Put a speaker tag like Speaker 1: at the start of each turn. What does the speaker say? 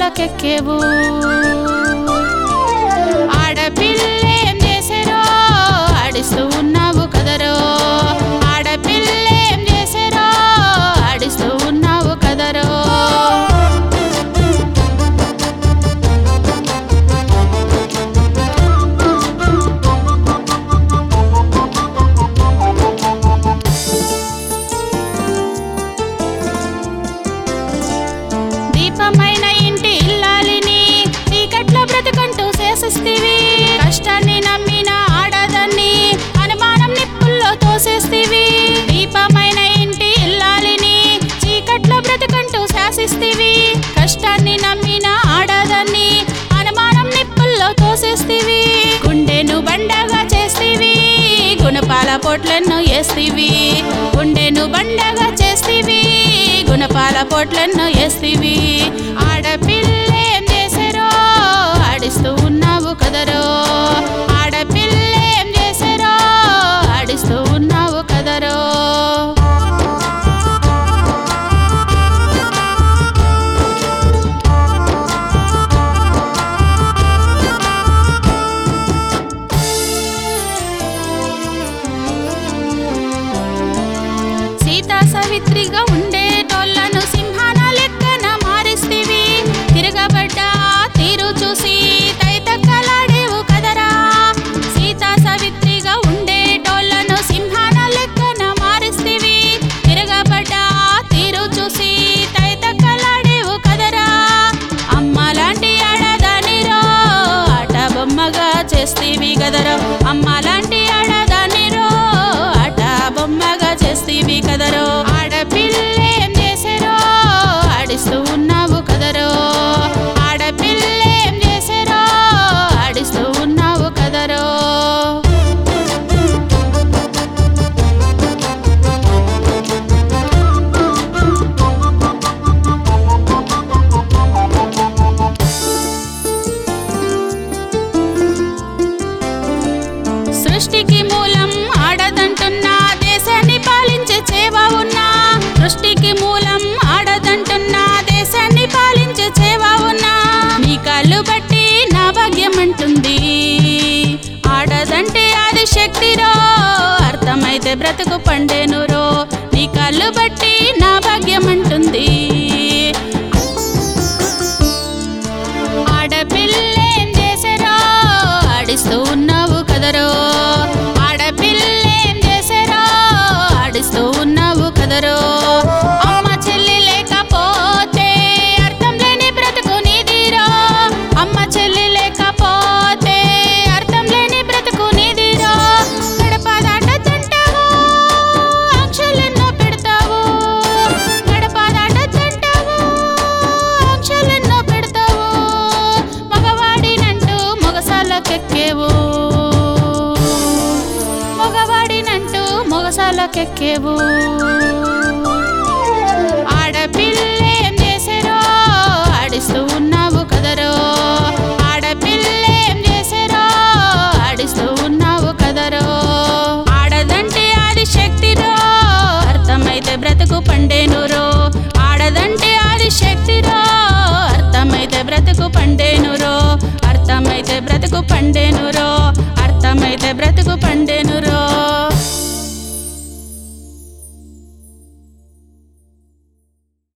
Speaker 1: మొగసాలకెక్కేవు ఆడపిల్లేం చేసారో ఆడిస్తూ ఉన్నావు కదరో ఆడపిల్లేం చేసారో ఆడిస్తూ ఉన్నావు కదరో దీపమైన ఇంటి ఇల్లాలిని చీకట్లో బ్రతుకంటూ శేషిస్తివి కష్టాన్ని నమ్మిన ఆడదాన్ని అనుమానం నిప్పుల్లో తోసేస్తివి దీపమైన ఇంటి ఇల్లాలిని చీకట్లో బ్రతుకంటూ శాసిస్తివి కష్టాన్ని నమ్మిన ఆడదాన్ని అనుమానం నిప్పుల్లో తోసేస్తివి గుండెను బండగా చేస్తివి గుణపాల పొట్లను వేస్తివి గుండెను బండగా చేస్తివి గుణపాల పొట్లను వేస్తివి ఆడపిల్లేం చేసారో ఆడిస్తూ ఉన్నావు కదరో ఆడపిల్లేం చేసారో ఆడిస్తూ ఉన్నావు కదరో సీతా సవిత్రిగా ఉండేటోళ్లను సింహాన లెక్కన మారిస్తివి తిరగబడ్డ ఆ తీరు చూసి తైతక్కలాడేవు కదరా సీతా సవిత్రిగా ఉండేటోళ్లను సింహాన లెక్కన మారిస్తివి తిరగబడ్డ ఆ తీరు చూసి తైతక్కలాడేవు కదరా అమ్మలాంటి ఆడదానిరో ఆట బొమ్మగా చేస్తీవి కదరో అమ్మలాంటి ఆడదానిరో ఆట బొమ్మగా చేస్తీవి కదరో ఆడపిల్లేం చేసారో ఆడిస్తూ ఉన్నావు కదరో ఆడపిల్లేం చేసారో ఆడిస్తూ ఉన్నావు కదరో సృష్టికి మూలం ఆడదంటున్నా దేశాన్ని పాలించే చేవ ఉన్నా సృష్టికి మూలం ఆడదంటున్నా దేశాన్ని పాలించే చేవ ఉన్నా నీ కళ్ళు బట్టి నా భాగ్యం అంటుంది ఆడదంటే అది శక్తిరో అర్థమైతే బ్రతుకు పండేనురో నీ కళ్ళు బట్టి నా భాగ్యం అంటుంది ఆడపిల్లేం చేసారో ఆడిస్తూ ఉన్నావు కదరో ఆడపిల్లేం చేసారో ఆడిస్తూ ఉన్నావు కదరో అమ్మ చెల్లి లేకపోతే అర్థం లేని బ్రతుకు నీదిరో అమ్మ చెల్లి లేకపోతే అర్థం లేని బ్రతుకు నీదిరో గడప దాటతుంటావు ఆంక్షలెన్నో పెడతావు గడప దాటతుంటావు ఆంక్షలెన్నో పెడతావు మగవాడినంటూ మొగసాలకెక్కేవు మగవాడినంటూ మొగసాలకెక్కేవు ఆడపిల్లేం చేసారో ఆడిస్తూ ఉన్నావు కదరో ఆడపిల్లేం చేసారో ఆడిస్తూ ఉన్నావు కదరో ఆడదంటే అది శక్తిరో అర్థమైతే బ్రతుకు పండేనురో ఆడదంటే అది శక్తిరో అర్థమైతే బ్రతుకు పండేనురో అర్థమైతే బ్రతుకు పండే